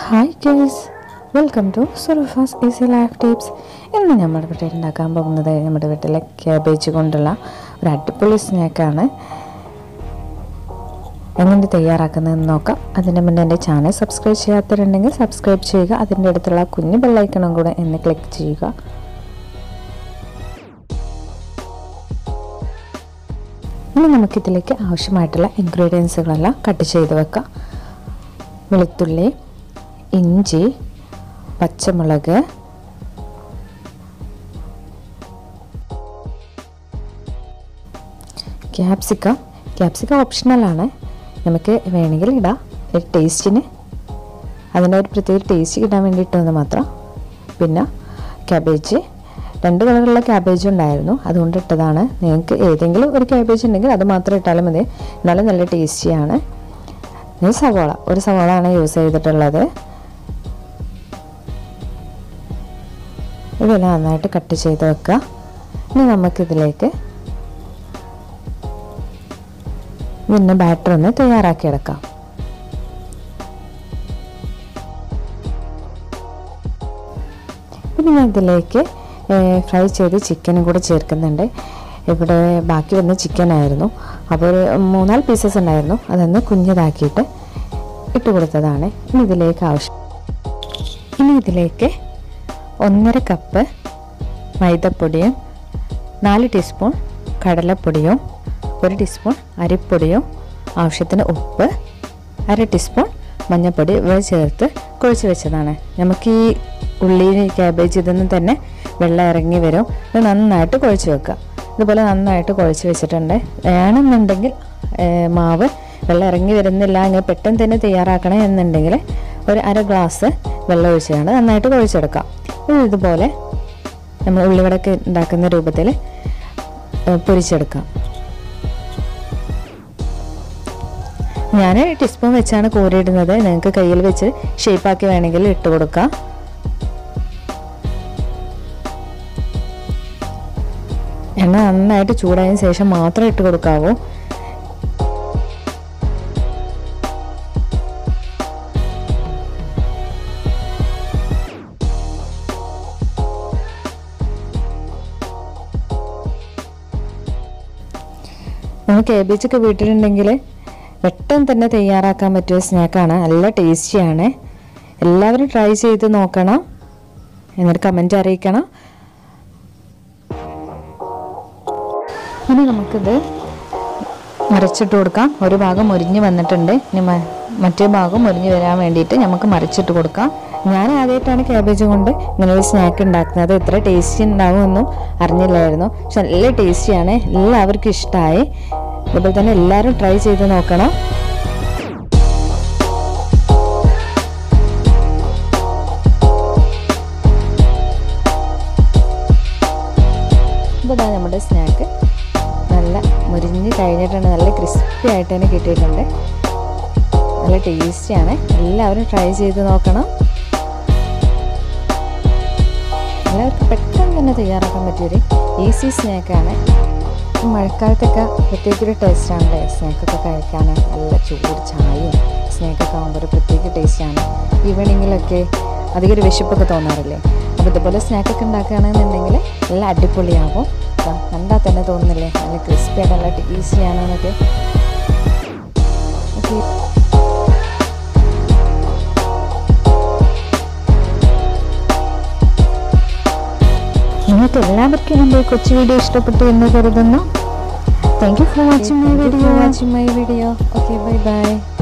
hi guys welcome to Surufas easy life tips ഇന്ന് നമ്മുടെ വീട്ടിൽ ഉണ്ടാക്കാൻ പോകുന്നത് നമ്മുടെ വീട്ടിലെ ക്യാബേജ് കൊണ്ടുള്ള ഒരു അടിപൊളി സ്നാക്കാണ് എങ്ങനെ തയ്യാറാക്കുന്നതെന്ന് നോക്കാം അതിന് മുന്നേ എൻ്റെ ചാനൽ സബ്സ്ക്രൈബ് ചെയ്യാത്തവരുണ്ടെങ്കിൽ സബ്സ്ക്രൈബ് ചെയ്യുക അതിൻ്റെ അടുത്തുള്ള കുഞ്ഞു ബെല്ലൈക്കണും കൂടെ എന്ന് ക്ലിക്ക് ചെയ്യുക ഇനി നമുക്കിതിലേക്ക് ആവശ്യമായിട്ടുള്ള ഇൻഗ്രീഡിയൻസുകളെല്ലാം കട്ട് ചെയ്ത് വെക്കാം വെളുത്തുള്ളി ഇഞ്ചി പച്ചമുളക് ക്യാപ്സിക്കം ക്യാപ്സിക്കം ഓപ്ഷണലാണ് നമുക്ക് വേണമെങ്കിൽ ഇടാം ഒരു ടേസ്റ്റിന് അതിൻ്റെ ഒരു പ്രത്യേക ടേസ്റ്റ് കിട്ടാൻ വേണ്ടിയിട്ടെന്ന് മാത്രം പിന്നെ ക്യാബേജ് രണ്ട് കളറുള്ള ക്യാബേജ് ഉണ്ടായിരുന്നു അതുകൊണ്ട് ഇട്ടതാണ് നിങ്ങൾക്ക് ഏതെങ്കിലും ഒരു ക്യാബേജ് ഉണ്ടെങ്കിൽ അത് മാത്രം ഇട്ടാലും മതി എന്നാലും നല്ല ടേസ്റ്റിയാണ് ഇനി സവോള ഒരു സവോള ആണ് യൂസ് ചെയ്തിട്ടുള്ളത് ഇതെല്ലാം നന്നായിട്ട് കട്ട് ചെയ്ത് വെക്കുക ഇനി നമുക്കിതിലേക്ക് പിന്നെ ബാറ്റർ ഒന്ന് തയ്യാറാക്കിയെടുക്കാം പിന്നെ ഞാൻ ഇതിലേക്ക് ഫ്രൈ ചെയ്ത് ചിക്കനും കൂടെ ചേർക്കുന്നുണ്ട് ഇവിടെ ബാക്കി വന്ന ചിക്കൻ ആയിരുന്നു അപ്പോൾ ഒരു മൂന്നാല് പീസസ് ഉണ്ടായിരുന്നു അതൊന്ന് കുഞ്ഞതാക്കിയിട്ട് ഇട്ട് കൊടുത്തതാണ് ഇനി ഇതിലേക്ക് ആവശ്യം ഇനി ഇതിലേക്ക് ഒന്നര കപ്പ് മൈദപ്പൊടിയും നാല് ടീസ്പൂൺ കടലപ്പൊടിയും ഒരു ടീസ്പൂൺ അരിപ്പൊടിയും ആവശ്യത്തിന് ഉപ്പ് അര ടീസ്പൂൺ മഞ്ഞൾപ്പൊടി ഇവ ചേർത്ത് കുഴച്ച് വെച്ചതാണ് നമുക്ക് ഈ ഉള്ളി ക്യാബേജ് ഇതൊന്നും തന്നെ വെള്ളം ഇറങ്ങി വരും ഇത് നന്നായിട്ട് കുഴച്ച് വെക്കുക ഇതുപോലെ നന്നായിട്ട് കുഴച്ച് വെച്ചിട്ടുണ്ട് വേണമെന്നുണ്ടെങ്കിൽ മാവ് വെള്ളം ഇറങ്ങി വരുന്നില്ല ഇങ്ങനെ പെട്ടെന്ന് തന്നെ തയ്യാറാക്കണം എന്നുണ്ടെങ്കിൽ ഒരു അര ഗ്ലാസ് വെള്ളം ഒഴിച്ചുകൊണ്ട് നന്നായിട്ട് കുഴച്ചെടുക്കാം ഇത് ഇതുപോലെ നമ്മൾ ഉള്ളിവടക്ക് ഉണ്ടാക്കുന്ന രൂപത്തിൽ പൊരിച്ചെടുക്കാം ഞാൻ ടീസ്പൂൺ വെച്ചാണ് കോരിയിടുന്നത് നിങ്ങൾക്ക് കയ്യിൽ വെച്ച് ഷേപ്പാക്കി വേണമെങ്കിൽ ഇട്ട് കൊടുക്കാം എണ്ണ നന്നായിട്ട് ചൂടായതിനു ശേഷം മാത്രം ഇട്ട് കൊടുക്കാവൂ നമ്മൾ കേബേജൊക്കെ വീട്ടിലുണ്ടെങ്കിൽ പെട്ടെന്ന് തന്നെ തയ്യാറാക്കാൻ പറ്റിയ സ്നാക്കാണ് നല്ല ടേസ്റ്റിയാണ് എല്ലാവരും ട്രൈ ചെയ്ത് നോക്കണം എന്നിട്ട് കമൻറ്റ് അറിയിക്കണം ഇനി നമുക്കിത് മറിച്ചിട്ട് കൊടുക്കാം ഒരു ഭാഗം മുരിഞ്ഞ് വന്നിട്ടുണ്ട് ഇനി മറ്റേ ഭാഗം മുരിഞ്ഞ് വരാൻ വേണ്ടിയിട്ട് നമുക്ക് മറിച്ചിട്ട് കൊടുക്കാം ഞാൻ ആദ്യമായിട്ടാണ് ക്യാബേജ് കൊണ്ട് ഇങ്ങനെ ഒരു സ്നാക്ക് ഉണ്ടാക്കുന്നത് ഇത്ര ടേസ്റ്റി ഉണ്ടാകുമെന്നും അറിഞ്ഞില്ലായിരുന്നു പക്ഷെ നല്ല ടേസ്റ്റിയാണ് എല്ലാവർക്കും ഇഷ്ടമായി അതുപോലെ തന്നെ എല്ലാവരും ട്രൈ ചെയ്ത് നോക്കണം ഇതാ നമ്മുടെ സ്നാക്ക് നല്ല മുരിഞ്ഞ് കഴിഞ്ഞിട്ടുണ്ട് നല്ല ക്രിസ്പി ആയിട്ട് തന്നെ കിട്ടിയിട്ടുണ്ട് നല്ല ടേസ്റ്റിയാണ് എല്ലാവരും ട്രൈ ചെയ്ത് നോക്കണം എല്ലാവർക്കും പെട്ടെന്ന് തന്നെ തയ്യാറാക്കാൻ പറ്റിയൊരു ഈസി സ്നാക്കാണ് മഴക്കാലത്തൊക്കെ പ്രത്യേക ഒരു ടേസ്റ്റാണ് സ്നാക്കൊക്കെ കഴിക്കാൻ നല്ല ചൂട് ചായയും സ്നാക്കൊക്കെ ആകുമ്പോൾ ഒരു പ്രത്യേക ടേസ്റ്റാണ് ഈവനിങ്ങിലൊക്കെ അധികം ഒരു വിശപ്പൊക്കെ തോന്നാറില്ലേ അപ്പോൾ ഇതുപോലെ സ്നാക്കൊക്കെ ഉണ്ടാക്കുകയാണെന്നുണ്ടെങ്കിൽ നല്ല അടിപൊളിയാകും കണ്ടാൽ തന്നെ തോന്നുന്നില്ലേ നല്ല ക്രിസ്പി ആയിട്ട് നല്ല ടേസ്റ്റിയാണെന്നൊക്കെ ഓക്കെ നിങ്ങൾക്ക് എല്ലാവർക്കും എൻ്റെ കൊച്ചു വീഡിയോ ഇഷ്ടപ്പെട്ടു എന്ന് കരുതുന്നു thank you for watching my video watching my video okay bye by